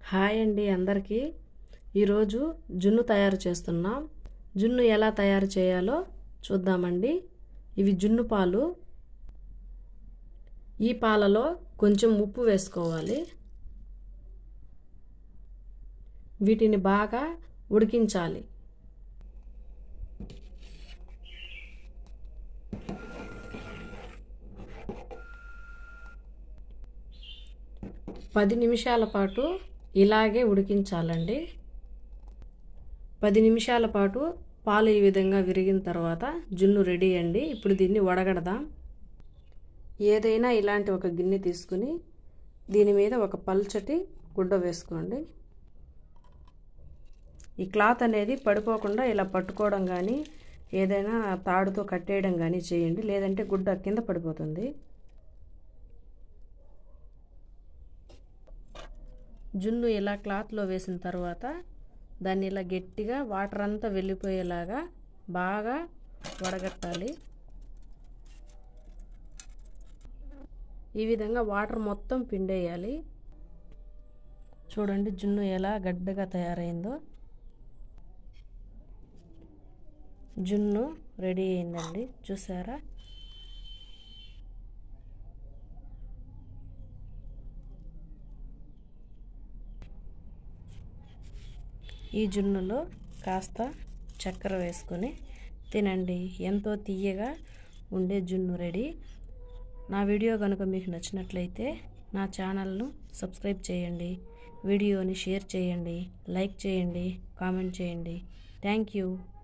hi అండి అందరికీ ఈరోజు జున్ను తయారు చేస్తున్నాం జున్ను ఎలా తయారు చేయాలో చూద్దామండి ఇవి జున్ను పాలు ఈ పాలలో కొంచెం ఉప్పు వేసుకోవాలి వీటిని బాగా ఉడికించాలి పది నిమిషాల పాటు ఇలాగే ఉడికించాలండి పది నిమిషాల పాటు పాలు ఈ విధంగా విరిగిన తర్వాత జున్ను రెడీ అండి ఇప్పుడు దీన్ని వడగడదాం ఏదైనా ఇలాంటి ఒక గిన్నె తీసుకుని దీని మీద ఒక పల్చటి గుడ్డ వేసుకోండి ఈ క్లాత్ అనేది పడిపోకుండా ఇలా పట్టుకోవడం కానీ ఏదైనా తాడుతో కట్టేయడం కానీ చేయండి లేదంటే గుడ్డ కింద పడిపోతుంది జున్ను ఇలా క్లాత్లో వేసిన తర్వాత దాన్ని ఇలా గట్టిగా వాటర్ అంతా వెళ్ళిపోయేలాగా బాగా వడగట్టాలి ఈ విధంగా వాటర్ మొత్తం పిండేయాలి చూడండి జున్ను ఎలా గడ్డగా తయారైందో జున్ను రెడీ అయిందండి చూసారా ఈ జున్నులో కాస్త చక్కెర వేసుకొని తినండి ఎంతో తీయగా ఉండే జున్ను రెడీ నా వీడియో కనుక మీకు నచ్చినట్లయితే నా ఛానల్ను సబ్స్క్రైబ్ చేయండి వీడియోని షేర్ చేయండి లైక్ చేయండి కామెంట్ చేయండి థ్యాంక్ యూ